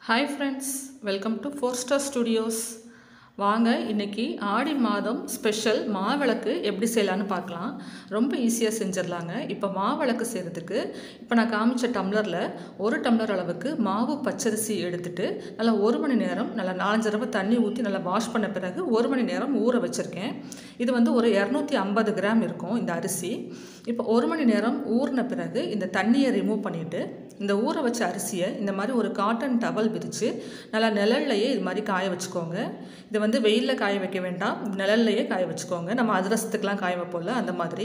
hi friends welcome to four star studios வாங்க இன்னைக்கு ஆடி மாதம் ஸ்பெஷல் மாவிளக்கு எப்படி செய்யலான்னு பார்க்கலாம் ரொம்ப ஈஸியாக செஞ்சிடலாங்க இப்போ மாவிளக்கு செய்கிறதுக்கு இப்போ நான் காமிச்ச டம்ளரில் ஒரு டம்ளர் அளவுக்கு மாவு பச்சரிசி எடுத்துட்டு நல்லா ஒரு மணி நேரம் நல்லா நாலஞ்சு தடவை தண்ணி ஊற்றி நல்லா வாஷ் பண்ண பிறகு ஒரு மணி நேரம் ஊற வச்சுருக்கேன் இது வந்து ஒரு இரநூத்தி ஐம்பது கிராம் இருக்கும் இந்த அரிசி இப்போ ஒரு மணி நேரம் ஊறின பிறகு இந்த தண்ணியை ரிமூவ் பண்ணிவிட்டு இந்த ஊற வச்ச அரிசியை இந்த மாதிரி ஒரு காட்டன் டவல் விரித்து நல்லா நிழல்லையே இது மாதிரி காய வச்சுக்கோங்க இது வந்து வெயிலில் காய வைக்க வேண்டாம் நிழல்லையே காய வச்சுக்கோங்க நம்ம அதிரசத்துக்கெலாம் காய வைப்போம்ல அந்த மாதிரி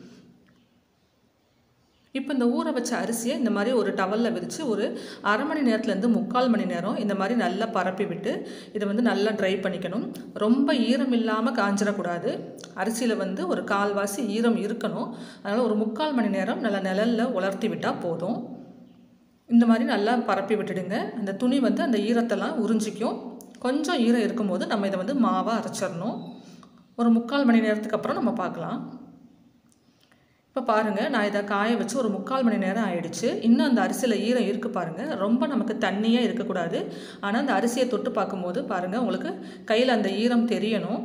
இப்போ இந்த ஊற வச்ச அரிசியை இந்த மாதிரி ஒரு டவலில் விரித்து ஒரு அரை மணி நேரத்துலேருந்து முக்கால் மணி நேரம் இந்த மாதிரி நல்லா பரப்பி விட்டு இதை வந்து நல்லா ட்ரை பண்ணிக்கணும் ரொம்ப ஈரம் இல்லாமல் காஞ்சிடக்கூடாது அரிசியில் வந்து ஒரு கால்வாசி ஈரம் இருக்கணும் அதனால் ஒரு முக்கால் மணி நேரம் நல்லா நிழலில் உலர்த்தி விட்டால் போதும் இந்த மாதிரி நல்லா பரப்பி விட்டுடுங்க அந்த துணி வந்து அந்த ஈரத்தெல்லாம் உறிஞ்சிக்கும் கொஞ்சம் ஈரம் இருக்கும்போது நம்ம இதை வந்து மாவாக அரைச்சிடணும் ஒரு முக்கால் மணி நேரத்துக்கு அப்புறம் நம்ம பார்க்கலாம் இப்போ பாருங்கள் நான் இதை காய வச்சு ஒரு முக்கால் மணி நேரம் ஆயிடுச்சு இன்னும் அந்த அரிசியில் ஈரம் இருக்குது பாருங்கள் ரொம்ப நமக்கு தண்ணியாக இருக்கக்கூடாது ஆனால் அந்த அரிசியை தொட்டு பார்க்கும்போது பாருங்கள் உங்களுக்கு கையில் அந்த ஈரம் தெரியணும்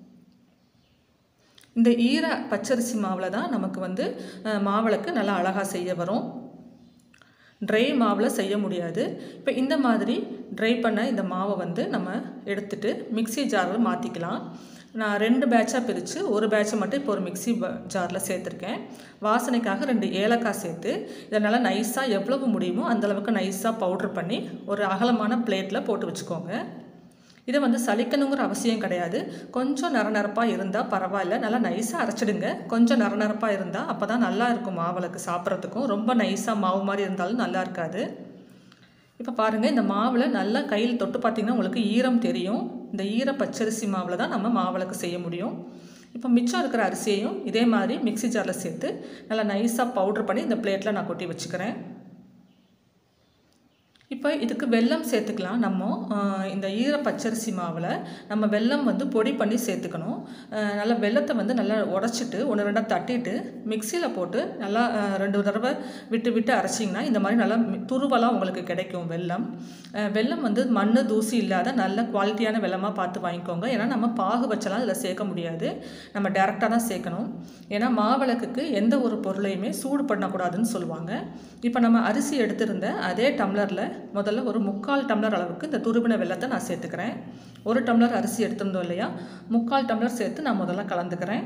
இந்த ஈர பச்சரிசி மாவில் தான் நமக்கு வந்து மாவிளக்கு நல்லா அழகாக செய்ய வரும் ட்ரை மாவில் செய்ய முடியாது இப்போ இந்த மாதிரி ட்ரை பண்ண இந்த மாவை வந்து நம்ம எடுத்துட்டு மிக்சி ஜாரில் மாற்றிக்கலாம் நான் ரெண்டு பேட்சாக பிரித்து ஒரு பேட்சை மட்டும் இப்போ ஒரு மிக்சி ஜாரில் சேர்த்துருக்கேன் வாசனைக்காக ரெண்டு ஏலக்காய் சேர்த்து இதை நல்லா நைஸாக எவ்வளவு முடியுமோ அந்தளவுக்கு நைஸாக பவுட்ரு பண்ணி ஒரு அகலமான பிளேட்டில் போட்டு வச்சுக்கோங்க இதை வந்து சலிக்கணுங்கிற அவசியம் கிடையாது கொஞ்சம் நரநரப்பாக இருந்தால் பரவாயில்ல நல்லா நைஸாக அரைச்சிடுங்க கொஞ்சம் நரநரப்பாக இருந்தால் அப்போ தான் நல்லா இருக்கும் மாவிளக்கு சாப்பிட்றதுக்கும் ரொம்ப நைஸாக மாவு மாதிரி இருந்தாலும் நல்லா இருக்காது இப்போ பாருங்கள் இந்த மாவில் நல்லா கையில் தொட்டு பார்த்திங்கன்னா உங்களுக்கு ஈரம் தெரியும் இந்த ஈர பச்சரிசி மாவில் தான் நம்ம மாவிளக்கு செய்ய முடியும் இப்போ மிச்சம் இருக்கிற அரிசியையும் இதே மாதிரி மிக்சி ஜாரில் சேர்த்து நல்லா நைஸாக பவுட்ரு பண்ணி இந்த பிளேட்டில் நான் கொட்டி வச்சுக்கிறேன் இப்போ இதுக்கு வெல்லம் சேர்த்துக்கலாம் நம்ம இந்த ஈர பச்சரிசி மாவில் நம்ம வெல்லம் வந்து பொடி பண்ணி சேர்த்துக்கணும் நல்லா வெள்ளத்தை வந்து நல்லா உடச்சிட்டு ஒன்று ரெண்டாக தட்டிட்டு மிக்சியில் போட்டு நல்லா ரெண்டு தடவை விட்டு விட்டு அரைச்சிங்கன்னா இந்த மாதிரி நல்லா துருவலாக உங்களுக்கு கிடைக்கும் வெல்லம் வெல்லம் வந்து மண் தூசி இல்லாத நல்ல குவாலிட்டியான வெள்ளமாக பார்த்து வாங்கிக்கோங்க ஏன்னா நம்ம பாகு வச்சலாம் இதில் சேர்க்க முடியாது நம்ம டேரெக்டாக தான் சேர்க்கணும் ஏன்னா மாவிளக்குக்கு எந்த ஒரு பொருளையுமே சூடு பண்ணக்கூடாதுன்னு சொல்லுவாங்க இப்போ நம்ம அரிசி எடுத்திருந்த அதே டம்ளரில் முதல்ல ஒரு முக்கால் டம்ளர் அளவுக்கு இந்த துருவின வெள்ளத்தை நான் சேர்த்துக்கிறேன் ஒரு டம்ளர் அரிசி எடுத்திருந்தோம் இல்லையா முக்கால் டம்ளர் சேர்த்து நான் முதல்ல கலந்துக்கிறேன்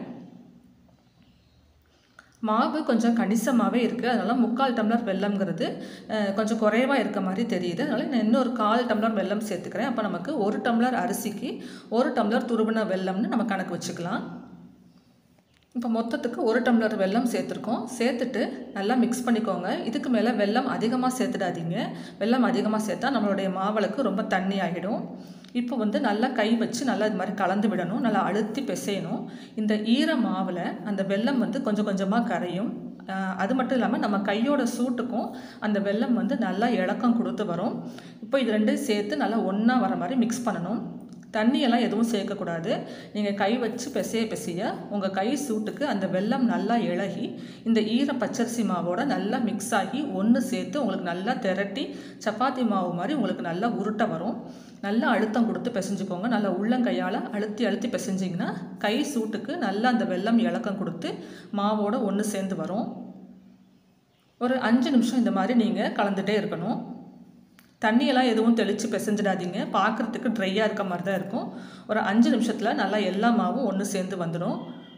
மாவு கொஞ்சம் கணிசமாகவே இருக்குது அதனால் முக்கால் டம்ளர் வெள்ளம்ங்கிறது கொஞ்சம் குறைவாக இருக்க மாதிரி தெரியுது அதனால் நான் இன்னொரு கால் டம்ளர் வெல்லம் சேர்த்துக்கிறேன் அப்போ நமக்கு ஒரு டம்ளர் அரிசிக்கு ஒரு டம்ளர் துருவின வெல்லம்னு நம்ம கணக்கு வச்சுக்கலாம் இப்போ மொத்தத்துக்கு ஒரு டம்ளர் வெல்லம் சேர்த்துருக்கோம் சேர்த்துட்டு நல்லா மிக்ஸ் பண்ணிக்கோங்க இதுக்கு மேலே வெல்லம் அதிகமாக சேர்த்துடாதீங்க வெல்லம் அதிகமாக சேர்த்தா நம்மளுடைய மாவிளக்கு ரொம்ப தண்ணி ஆகிடும் இப்போ வந்து நல்லா கை வச்சு நல்லா இது மாதிரி கலந்து விடணும் நல்லா அழுத்தி பிசையணும் இந்த ஈர மாவில் அந்த வெல்லம் வந்து கொஞ்சம் கொஞ்சமாக கரையும் அது மட்டும் இல்லாமல் நம்ம கையோட சூட்டுக்கும் அந்த வெல்லம் வந்து நல்லா இலக்கம் கொடுத்து வரும் இப்போ இது ரெண்டும் சேர்த்து நல்லா ஒன்றா வர மாதிரி மிக்ஸ் பண்ணணும் தண்ணியெல்லாம் எதுவும் சேர்க்கக்கூடாது நீங்கள் கை வச்சு பிசைய பிசைய உங்கள் கை சூட்டுக்கு அந்த வெல்லம் நல்லா இழகி இந்த ஈர பச்சரிசி மாவோட நல்லா மிக்ஸ் ஆகி ஒன்று சேர்த்து உங்களுக்கு நல்லா திரட்டி சப்பாத்தி மாவு மாதிரி உங்களுக்கு நல்லா உருட்ட வரும் நல்லா அழுத்தம் கொடுத்து பிசைஞ்சுக்கோங்க நல்லா உள்ளங்கையால் அழுத்தி அழுத்தி பிசைஞ்சிங்கன்னா கை சூட்டுக்கு நல்லா அந்த வெல்லம் இலக்கம் கொடுத்து மாவோட ஒன்று சேர்ந்து வரும் ஒரு அஞ்சு நிமிஷம் இந்த மாதிரி நீங்கள் கலந்துகிட்டே இருக்கணும் தண்ணியெல்லாம் எதுவும் தெளித்து பிசைஞ்சிடாதீங்க பார்க்குறதுக்கு ட்ரையாக இருக்க மாதிரி தான் இருக்கும் ஒரு அஞ்சு நிமிஷத்தில் நல்லா எல்லா மாவும் ஒன்று சேர்ந்து வந்துடும்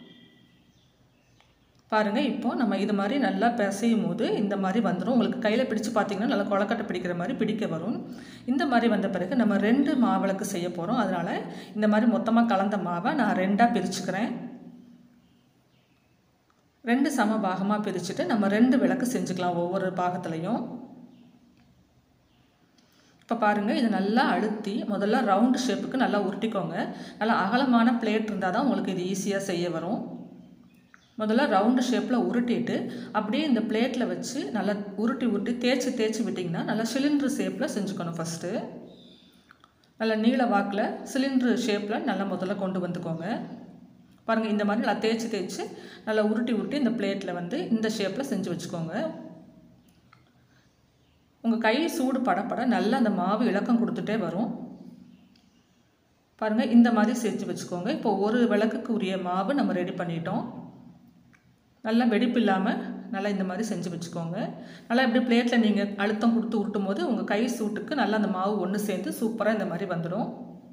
பாருங்கள் இப்போது நம்ம இது மாதிரி நல்லா பிசையும் போது இந்த மாதிரி வந்துடும் உங்களுக்கு கையில் பிடிச்சு பார்த்தீங்கன்னா நல்லா கொலக்கட்டை பிடிக்கிற மாதிரி பிடிக்க வரும் இந்த மாதிரி வந்த பிறகு நம்ம ரெண்டு மாவிளக்கு செய்ய போகிறோம் அதனால் இந்த மாதிரி மொத்தமாக கலந்த மாவை நான் ரெண்டாக பிரிச்சுக்கிறேன் ரெண்டு சம பாகமாக பிரிச்சுட்டு நம்ம ரெண்டு விளக்கு செஞ்சுக்கலாம் ஒவ்வொரு பாகத்துலேயும் இப்போ பாருங்கள் இது நல்லா அழுத்தி முதல்ல ரவுண்டு ஷேப்புக்கு நல்லா உருட்டிக்கோங்க நல்லா அகலமான பிளேட் இருந்தால் தான் உங்களுக்கு இது ஈஸியாக செய்ய வரும் முதல்ல ரவுண்டு ஷேப்பில் உருட்டிட்டு அப்படியே இந்த பிளேட்டில் வச்சு நல்லா உருட்டி உருட்டி தேய்ச்சி தேய்ச்சி விட்டிங்கன்னா நல்லா சிலிண்ட்ரு ஷேப்பில் செஞ்சுக்கணும் ஃபஸ்ட்டு நல்லா நீள வாக்கில் சிலிண்ட்ரு ஷேப்பில் நல்லா முதல்ல கொண்டு வந்துக்கோங்க பாருங்கள் இந்த மாதிரி நல்லா தேய்ச்சி தேய்ச்சி நல்லா உருட்டி உருட்டி இந்த பிளேட்டில் வந்து இந்த ஷேப்பில் செஞ்சு வச்சுக்கோங்க உங்கள் கை சூடு படப்பட நல்லா அந்த மாவு இலக்கம் கொடுத்துட்டே வரும் பாருங்கள் இந்த மாதிரி செஞ்சு வச்சுக்கோங்க இப்போ ஒரு விளக்குக்கு உரிய மாவு நம்ம ரெடி பண்ணிட்டோம் நல்லா வெடிப்பு இல்லாமல் நல்லா இந்த மாதிரி செஞ்சு வச்சுக்கோங்க நல்லா இப்படி பிளேட்டில் நீங்கள் அழுத்தம் கொடுத்து உருட்டும் போது உங்கள் கை சூட்டுக்கு நல்லா அந்த மாவு ஒன்று சேர்ந்து சூப்பராக இந்த மாதிரி வந்துடும்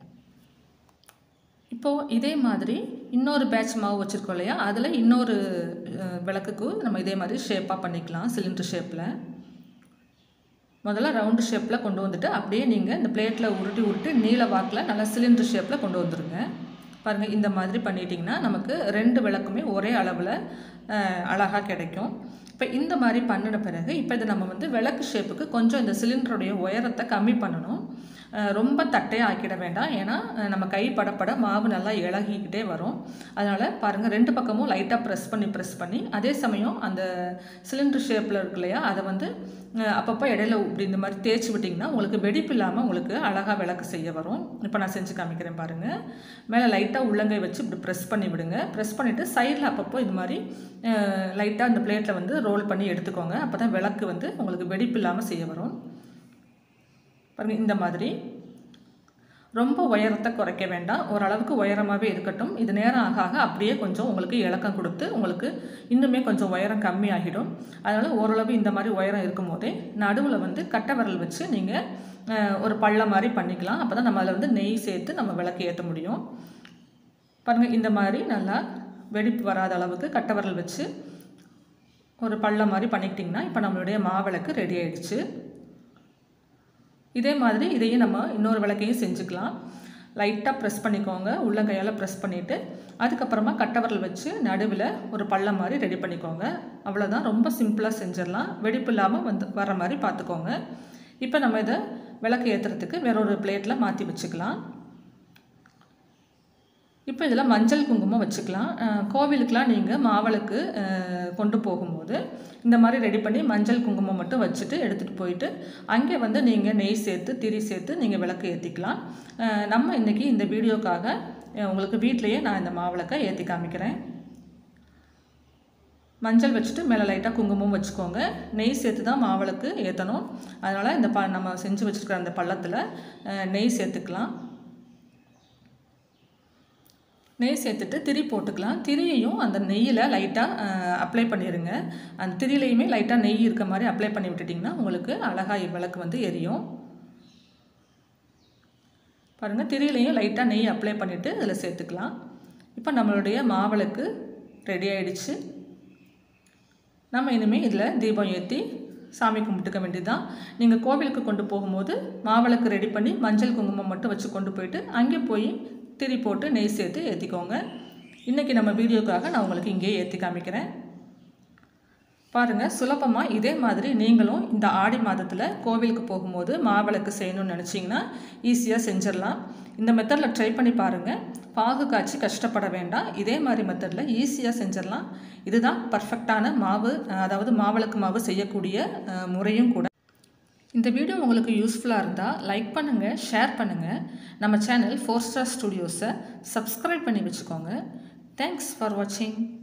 இப்போது இதே மாதிரி இன்னொரு பேட்ச் மாவு வச்சுருக்கோம் இல்லையா அதில் இன்னொரு அஹ், விளக்குக்கு நம்ம இதே மாதிரி ஷேப்பாக பண்ணிக்கலாம் சிலிண்டர் ஷேப்பில் முதல்ல ரவுண்டு ஷேப்பில் கொண்டு வந்துட்டு அப்படியே நீங்கள் இந்த பிளேட்டில் உருட்டி உருட்டி நீல வாக்கில் நல்லா சிலிண்டர் ஷேப்பில் கொண்டு வந்துருங்க பாருங்கள் இந்த மாதிரி பண்ணிட்டிங்கன்னா நமக்கு ரெண்டு விளக்குமே ஒரே அளவில் அழகாக கிடைக்கும் இப்போ இந்த மாதிரி பண்ணின பிறகு இப்போ இதை நம்ம வந்து விளக்கு ஷேப்புக்கு கொஞ்சம் இந்த சிலிண்டருடைய உயரத்தை கம்மி பண்ணணும் அஹ் ரொம்ப தட்டையாக ஆக்கிட வேண்டாம் ஏன்னா அஹ் நம்ம கை படப்பட மாவு நல்லா இளகிக்கிட்டே வரும் அதனால் பாருங்கள் ரெண்டு பக்கமும் லைட்டாக ப்ரெஸ் பண்ணி ப்ரெஸ் பண்ணி அதே சமயம் அந்த சிலிண்டர் ஷேப்பில் இருக்கு இல்லையா அதை வந்து அஹ் அப்பப்போ இடையில இப்படி இந்த மாதிரி தேய்ச்சி விட்டிங்கன்னா உங்களுக்கு வெடிப்பு இல்லாமல் உங்களுக்கு அழகாக விளக்கு செய்ய வரும் இப்போ நான் செஞ்சு காமிக்கிறேன் பாருங்கள் மேலே லைட்டாக உள்ளங்கை வச்சு இப்படி ப்ரெஸ் பண்ணி விடுங்க ப்ரெஸ் பண்ணிவிட்டு சைடில் அப்பப்போ இது மாதிரி லைட்டாக அந்த பிளேட்டில் வந்து ரோல் பண்ணி எடுத்துக்கோங்க அப்போ தான் விளக்கு வந்து உங்களுக்கு வெடிப்பு இல்லாமல் செய்ய வரும் பாருங்கள் இந்த மாதிரி ரொம்ப உயரத்தை குறைக்க வேண்டாம் ஓரளவுக்கு உயரமாகவே இருக்கட்டும் இது நேரம் ஆக ஆக அப்படியே கொஞ்சம் உங்களுக்கு இலக்கம் கொடுத்து உங்களுக்கு இன்னுமே கொஞ்சம் உயரம் கம்மி ஆகிடும் அதனால் ஓரளவு இந்த மாதிரி உயரம் இருக்கும் போதே நடுவில் வந்து கட்டை விரல் வச்சு நீங்கள் ஒரு பள்ளம் மாதிரி பண்ணிக்கலாம் அப்போ தான் நம்ம அதில் வந்து நெய் சேர்த்து நம்ம விளக்கு ஏற்ற முடியும் பாருங்கள் இந்த மாதிரி நல்லா வெடிப்பு வராத அளவுக்கு கட்டை விரல் வச்சு ஒரு பள்ளம் மாதிரி பண்ணிக்கிட்டிங்கன்னா இப்போ நம்மளுடைய மாவிளக்கு ரெடி ஆயிடுச்சு இதே மாதிரி இதையும் நம்ம இன்னொரு விளக்கையும் செஞ்சுக்கலாம் லைட்டாக ப்ரெஸ் பண்ணிக்கோங்க உள்ளங்கையால் ப்ரெஸ் பண்ணிவிட்டு அதுக்கப்புறமா கட்டவரல் வச்சு நடுவில் ஒரு பள்ளம் மாதிரி ரெடி பண்ணிக்கோங்க அவ்வளோதான் ரொம்ப சிம்பிளாக செஞ்சிடலாம் வெடிப்பு இல்லாமல் வந்து வர மாதிரி பார்த்துக்கோங்க இப்போ நம்ம இதை விளக்கு ஏற்றுறதுக்கு வேற ஒரு பிளேட்டில் மாற்றி வச்சுக்கலாம் இப்போ இதில் மஞ்சள் குங்குமம் வச்சுக்கலாம் அஹ் கோவிலுக்கெலாம் நீங்கள் மாவிளக்கு அஹ் கொண்டு போகும்போது இந்த மாதிரி ரெடி பண்ணி மஞ்சள் குங்குமம் மட்டும் வச்சுட்டு எடுத்துகிட்டு போயிட்டு அங்கே வந்து நீங்கள் நெய் சேர்த்து திரி சேர்த்து நீங்கள் விளக்கு ஏற்றிக்கலாம் அஹ் நம்ம இன்றைக்கி இந்த வீடியோக்காக அஹ் உங்களுக்கு வீட்டிலையே நான் இந்த மாவிளக்கை ஏற்றி காமிக்கிறேன் மஞ்சள் வச்சுட்டு மேலே லைட்டாக குங்குமம் வச்சுக்கோங்க நெய் சேர்த்து தான் மாவிளக்கு ஏற்றணும் அதனால் இந்த ப நம்ம செஞ்சு வச்சுருக்கிற அந்த பள்ளத்தில் அஹ் நெய் சேர்த்துக்கலாம் நெய் சேர்த்துட்டு திரி போட்டுக்கலாம் திரியையும் அந்த நெய்யில் லைட்டாக அப்ளை பண்ணிடுங்க அந்த திரியிலையுமே லைட்டாக நெய் இருக்க மாதிரி அப்ளை பண்ணி விட்டுட்டிங்கன்னா உங்களுக்கு அழகாக விளக்கு வந்து எரியும் பாருங்கள் திரியிலையும் லைட்டாக நெய் அப்ளை பண்ணிவிட்டு அதில் சேர்த்துக்கலாம் இப்போ நம்மளுடைய மாவிளக்கு ரெடி ஆயிடுச்சு நம்ம இனிமேல் இதில் தீபம் ஏற்றி சாமி கும்பிட்டுக்க வேண்டியதுதான் நீங்கள் கோவிலுக்கு கொண்டு போகும்போது மாவிளக்கு ரெடி பண்ணி மஞ்சள் குங்குமம் மட்டும் வச்சு கொண்டு போயிட்டு அங்கே போய் திரி போட்டு நெய் சேர்த்து ஏற்றிக்கோங்க இன்றைக்கி நம்ம வீடியோக்காக நான் உங்களுக்கு இங்கேயே ஏற்றி காமிக்கிறேன் பாருங்கள் சுலபமாக இதே மாதிரி நீங்களும் இந்த ஆடி மாதத்தில் கோவிலுக்கு போகும்போது மாவிளக்கு செய்யணும்னு நினச்சிங்கன்னா ஈஸியாக செஞ்சிடலாம் இந்த மெத்தடில் ட்ரை பண்ணி பாருங்கள் பாகு காய்ச்சி கஷ்டப்பட வேண்டாம் இதே மாதிரி மெத்தடில் ஈஸியாக செஞ்சிடலாம் இதுதான் பர்ஃபெக்டான மாவு அதாவது மாவிளக்கு மாவு செய்யக்கூடிய அஹ், முறையும் கூட இந்த வீடியோ உங்களுக்கு யூஸ்ஃபுல்லாக இருந்தால் லைக் பண்ணுங்கள் ஷேர் பண்ணுங்கள் நம்ம சேனல் ஃபோர் ஸ்டார் ஸ்டுடியோஸை சப்ஸ்கிரைப் பண்ணி வச்சுக்கோங்க தேங்க்ஸ் ஃபார் வாட்சிங்